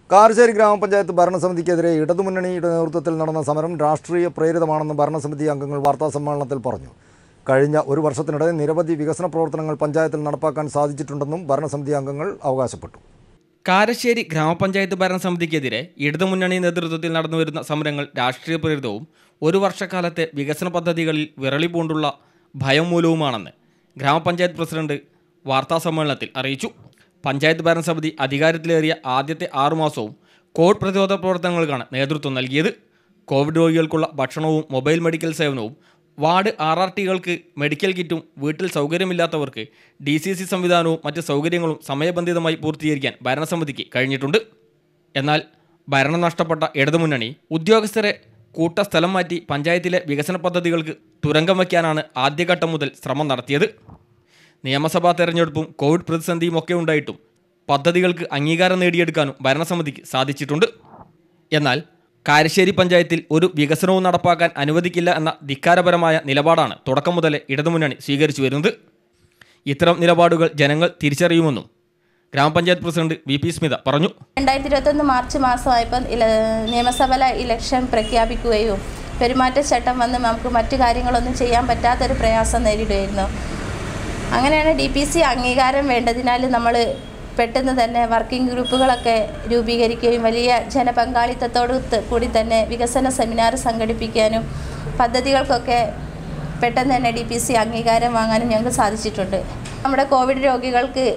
കാരശ്ശേരി ഗ്രാമപഞ്ചായത്ത് ഭരണസമിതിക്കെതിരെ ഇടതുമുന്നണിയുടെ നേതൃത്വത്തിൽ നടന്ന സമരം രാഷ്ട്രീയ പ്രേരിതമാണെന്ന് ഭരണസമിതി അംഗങ്ങൾ വാർത്താസമ്മേളനത്തിൽ പറഞ്ഞു കഴിഞ്ഞ ഒരു വർഷത്തിനിടെ നിരവധി വികസന പ്രവർത്തനങ്ങൾ പഞ്ചായത്തിൽ നടപ്പാക്കാൻ സാധിച്ചിട്ടുണ്ടെന്നും ഭരണസമിതി അംഗങ്ങൾ അവകാശപ്പെട്ടു കാരശ്ശേരി ഗ്രാമപഞ്ചായത്ത് ഭരണസമിതിക്കെതിരെ ഇടതുമുന്നണി നേതൃത്വത്തിൽ നടന്നുവരുന്ന സമരങ്ങൾ രാഷ്ട്രീയ പ്രേരിതവും ഒരു വർഷക്കാലത്തെ വികസന പദ്ധതികളിൽ വിരളി പൂണ്ടുള്ള ഭയം മൂലവുമാണെന്ന് ഗ്രാമപഞ്ചായത്ത് പ്രസിഡന്റ് വാർത്താസമ്മേളനത്തിൽ അറിയിച്ചു പഞ്ചായത്ത് ഭരണസമിതി അധികാരത്തിലേറിയ ആദ്യത്തെ ആറുമാസവും കോവിഡ് പ്രതിരോധ പ്രവർത്തനങ്ങൾക്കാണ് നേതൃത്വം നൽകിയത് കോവിഡ് രോഗികൾക്കുള്ള ഭക്ഷണവും മൊബൈൽ മെഡിക്കൽ സേവനവും വാർഡ് ആർ ആർ ടികൾക്ക് മെഡിക്കൽ കിറ്റും വീട്ടിൽ സൗകര്യമില്ലാത്തവർക്ക് ഡി സി സി സംവിധാനവും മറ്റ് സൗകര്യങ്ങളും സമയബന്ധിതമായി പൂർത്തീകരിക്കാൻ ഭരണസമിതിക്ക് കഴിഞ്ഞിട്ടുണ്ട് എന്നാൽ ഭരണം നഷ്ടപ്പെട്ട ഇടതുമുന്നണി ഉദ്യോഗസ്ഥരെ കൂട്ട സ്ഥലം മാറ്റി പഞ്ചായത്തിലെ വികസന പദ്ധതികൾക്ക് തുരങ്കം വയ്ക്കാനാണ് ആദ്യഘട്ടം മുതൽ ശ്രമം നടത്തിയത് നിയമസഭാ തെരഞ്ഞെടുപ്പും കോവിഡ് പ്രതിസന്ധിയും ഒക്കെ ഉണ്ടായിട്ടും പദ്ധതികൾക്ക് അംഗീകാരം നേടിയെടുക്കാനും ഭരണസമിതിക്ക് സാധിച്ചിട്ടുണ്ട് എന്നാൽ കാരശ്ശേരി പഞ്ചായത്തിൽ ഒരു വികസനവും നടപ്പാക്കാൻ അനുവദിക്കില്ല എന്ന ധിക്കാരപരമായ നിലപാടാണ് തുടക്കം മുതലേ ഇടതുമുന്നണി സ്വീകരിച്ചു വരുന്നത് ഇത്തരം നിലപാടുകൾ ജനങ്ങൾ തിരിച്ചറിയുമെന്നും ഗ്രാമപഞ്ചായത്ത് പ്രസിഡന്റ് വി പി സ്മിത പറഞ്ഞു രണ്ടായിരത്തി ഇരുപത്തൊന്ന് മാർച്ച് മാസമായപ്പോൾ ഇല നിയമസഭയിലെ ഇലക്ഷൻ പ്രഖ്യാപിക്കുകയും പെരുമാറ്റച്ചട്ടം വന്ന് നമുക്ക് മറ്റു കാര്യങ്ങളൊന്നും ചെയ്യാൻ പറ്റാത്തൊരു പ്രയാസം നേരിടുമായിരുന്നു അങ്ങനെയാണ് ഡി പി സി അംഗീകാരം വേണ്ടതിനാൽ നമ്മൾ പെട്ടെന്ന് തന്നെ വർക്കിംഗ് ഗ്രൂപ്പുകളൊക്കെ രൂപീകരിക്കുകയും വലിയ ജനപങ്കാളിത്തത്തോടു ത- കൂടി തന്നെ വികസന സെമിനാർ സംഘടിപ്പിക്കാനും പദ്ധതികൾക്കൊക്കെ പെട്ടെന്ന് തന്നെ ഡി പി സി അംഗീകാരം വാങ്ങാനും ഞങ്ങൾക്ക് സാധിച്ചിട്ടുണ്ട് നമ്മുടെ കോവിഡ് രോഗികൾക്ക്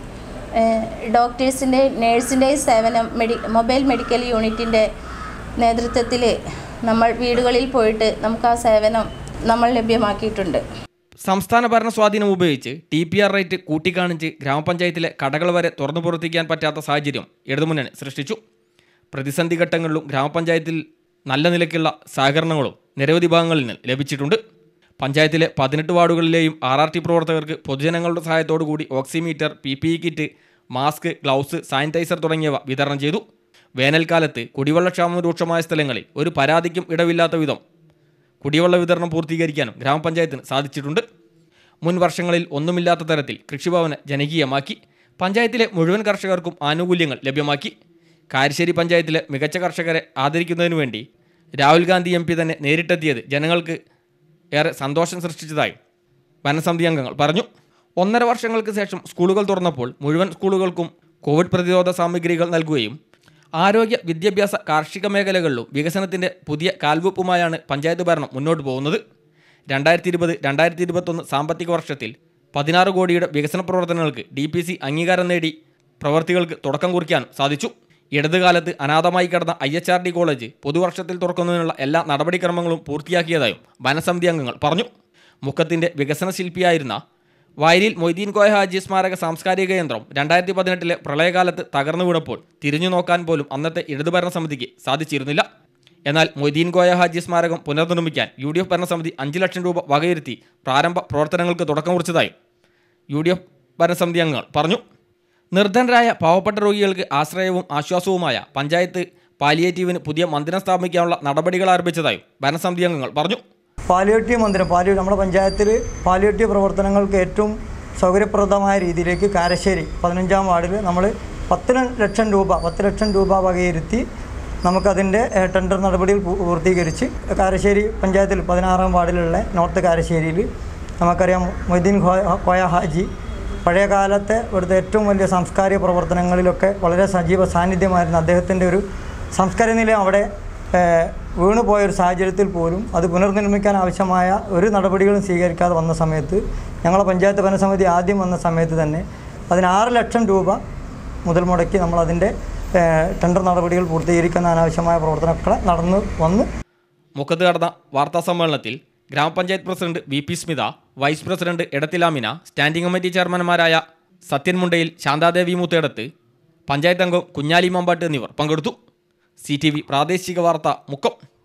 ഡോക്ടേഴ്സിൻ്റെയും നേഴ്സിൻ്റെയും സേവനം മെഡി മൊബൈൽ മെഡിക്കൽ യൂണിറ്റിൻ്റെ നേതൃത്വത്തിൽ നമ്മൾ വീടുകളിൽ പോയിട്ട് നമുക്ക് ആ സേവനം നമ്മൾ ലഭ്യമാക്കിയിട്ടുണ്ട് സംസ്ഥാന ഭരണ സ്വാധീനം ഉപയോഗിച്ച് ടി പി ആർ റേറ്റ് കൂട്ടിക്കാണിച്ച് ഗ്രാമപഞ്ചായത്തിലെ കടകൾ വരെ തുറന്നു പ്രവർത്തിക്കാൻ പറ്റാത്ത സാഹചര്യം ഇടതുമുന്നണി സൃഷ്ടിച്ചു പ്രതിസന്ധി ഘട്ടങ്ങളിലും ഗ്രാമപഞ്ചായത്തിൽ നല്ല നിലയ്ക്കുള്ള സഹകരണങ്ങളും നിരവധി ഭാഗങ്ങളിൽ നിന്ന് ലഭിച്ചിട്ടുണ്ട് പഞ്ചായത്തിലെ പതിനെട്ട് വാർഡുകളിലെയും ആർ ആർ ടി പ്രവർത്തകർക്ക് പൊതുജനങ്ങളുടെ സഹായത്തോടു കൂടി oximeter P P E kit mask gloves sanitiser തുടങ്ങിയവ വിതരണം ചെയ്തു വേനൽക്കാലത്ത് കുടിവെള്ളക്ഷാമം രൂക്ഷമായ സ്ഥലങ്ങളിൽ ഒരു പരാതിക്കും ഇടവില്ലാത്ത വിധം കുടിവെള്ള വിതരണം പൂർത്തീകരിക്കാനും ഗ്രാമപഞ്ചായത്തിന് സാധിച്ചിട്ടുണ്ട് മുൻ വർഷങ്ങളിൽ ഒന്നുമില്ലാത്ത തരത്തിൽ കൃഷിഭവന് ജനകീയമാക്കി പഞ്ചായത്തിലെ മുഴുവൻ കർഷകർക്കും ആനുകൂല്യങ്ങൾ ലഭ്യമാക്കി കാരശ്ശേരി പഞ്ചായത്തിലെ മികച്ച കർഷകരെ ആദരിക്കുന്നതിനു വേണ്ടി രാഹുൽ ഗാന്ധി എം പി തന്നെ നേരിട്ടെത്തിയത് ജനങ്ങൾക്ക് ഏറെ സന്തോഷം സൃഷ്ടിച്ചതായും വനസമിതി അംഗങ്ങൾ പറഞ്ഞു ഒന്നര വർഷങ്ങൾക്ക് ശേഷം സ്കൂളുകൾ തുറന്നപ്പോൾ മുഴുവൻ സ്കൂളുകൾക്കും കോവിഡ് പ്രതിരോധ സാമഗ്രികൾ നൽകുകയും ആരോഗ്യ വിദ്യാഭ്യാസ കാർഷിക മേഖലകളിലും വികസനത്തിൻ്റെ പുതിയ കാൽവെപ്പുമായാണ് പഞ്ചായത്ത് ഭരണം മുന്നോട്ട് പോകുന്നത് രണ്ടായിരത്തി ഇരുപത് രണ്ടായിരത്തി ഇരുപത്തൊന്ന് സാമ്പത്തിക വർഷത്തിൽ പതിനാറ് കോടിയുടെ വികസന പ്രവർത്തനങ്ങൾക്ക് ഡി പി സി അംഗീകാരം നേടി പ്രവൃത്തികൾക്ക് തുടക്കം കുറിക്കാനും സാധിച്ചു ഇടതുകാലത്ത് അനാഥമായി കിടന്ന I H R D college പുതുവർഷത്തിൽ തുറക്കുന്നതിനുള്ള എല്ലാ നടപടിക്രമങ്ങളും പൂർത്തിയാക്കിയതായും വനസമിതി അംഗങ്ങൾ പറഞ്ഞു മുക്കത്തിൻ്റെ വികസന ശില്പിയായിരുന്ന വയലിൽ മൊയ്തീൻ കോയ ഹാജി സ്മാരക സാംസ്കാരിക കേന്ദ്രം രണ്ടായിരത്തി പതിനെട്ടിലെ പ്രളയകാലത്ത് തകർന്നു വീണപ്പോൾ തിരിഞ്ഞു നോക്കാൻ പോലും അന്നത്തെ ഇടതുഭരണ സമിതിക്ക് സാധിച്ചിരുന്നില്ല എന്നാൽ മൊയ്തീൻ കോയ ഹാജി സ്മാരകം പുനർനിർമ്മിക്കാൻ യു ഡി എഫ് ഭരണസമിതി അഞ്ച് ലക്ഷം രൂപ വകയിരുത്തി പ്രാരംഭ പ്രവർത്തനങ്ങൾക്ക് തുടക്കം കുറിച്ചതായും യു ഡി എഫ് ഭരണസമിതി അംഗങ്ങൾ പറഞ്ഞു നിർധനരായ പാവപ്പെട്ട രോഗികൾക്ക് ആശ്രയവും ആശ്വാസവുമായ പഞ്ചായത്ത് പാലിയേറ്റീവിന് പുതിയ മന്ദിരം സ്ഥാപിക്കാനുള്ള നടപടികൾ ആരംഭിച്ചതായും ഭരണസമിതി അംഗങ്ങൾ പറഞ്ഞു പാലിയേറ്റീവ് മന്ദിരം പാലി നമ്മുടെ പഞ്ചായത്തിൽ പാലിയേറ്റീവ് പ്രവർത്തനങ്ങൾക്ക് ഏറ്റവും സൗകര്യപ്രദമായ രീതിയിലേക്ക് കാരശ്ശേരി പതിനഞ്ചാം വാർഡിൽ നമ്മൾ പത്ത് ല- ലക്ഷം രൂപ പത്ത് ലക്ഷം രൂപ വകയിരുത്തി നമുക്കതിൻ്റെ ഏഹ്, ടെൻഡർ നടപടികൾ പൂ- പൂർത്തീകരിച്ച് കാരശ്ശേരി പഞ്ചായത്തിൽ പതിനാറാം വാർഡിലുള്ള നോർത്ത് കാരശ്ശേരിയിൽ നമുക്കറിയാം മൊയ്തീൻ ഖോയ- കോയ ഹാജി പഴയ കാലത്തെ ഇവിടുത്തെ ഏറ്റവും വലിയ സാംസ്കാരിക പ്രവർത്തനങ്ങളിലൊക്കെ വളരെ സജീവ സാന്നിധ്യമായിരുന്ന അദ്ദേഹത്തിൻ്റെ ഒരു സംസ്കാര നിലയം അവിടെ ഏഹ്, വീണുപോയ ഒരു സാഹചര്യത്തിൽ പോലും അത് പുനർനിർമ്മിക്കാൻ ആവശ്യമായ ഒരു നടപടികളും സ്വീകരിക്കാതെ വന്ന സമയത്ത് ഞങ്ങളെ പഞ്ചായത്ത് ഭരണസമിതി ആദ്യം വന്ന സമയത്ത് തന്നെ അതിന് ആറ് ലക്ഷം രൂപ മുതൽ മുടക്കി നമ്മളതിൻ്റെ ഏഹ്, ടെൻഡർ നടപടികൾ പൂർത്തീകരിക്കാൻ അനാവശ്യമായ പ്രവർത്തനങ്ങൾ നടന്നു വന്ന് മുഖത്ത് നടന്ന വാർത്താ സമ്മേളനത്തിൽ ഗ്രാമപഞ്ചായത്ത് president V P Smitha vice president Edathilamina standing committee ചെയർമാൻമാരായ സത്യൻ മുണ്ടയിൽ ശാന്താദേവി മൂത്തേടത്ത് പഞ്ചായത്ത് അംഗം കുഞ്ഞാലി മമ്പാട്ട് എന്നിവർ പങ്കെടുത്തു സി ടി വി പ്രാദേശിക വാർത്ത മുക്കം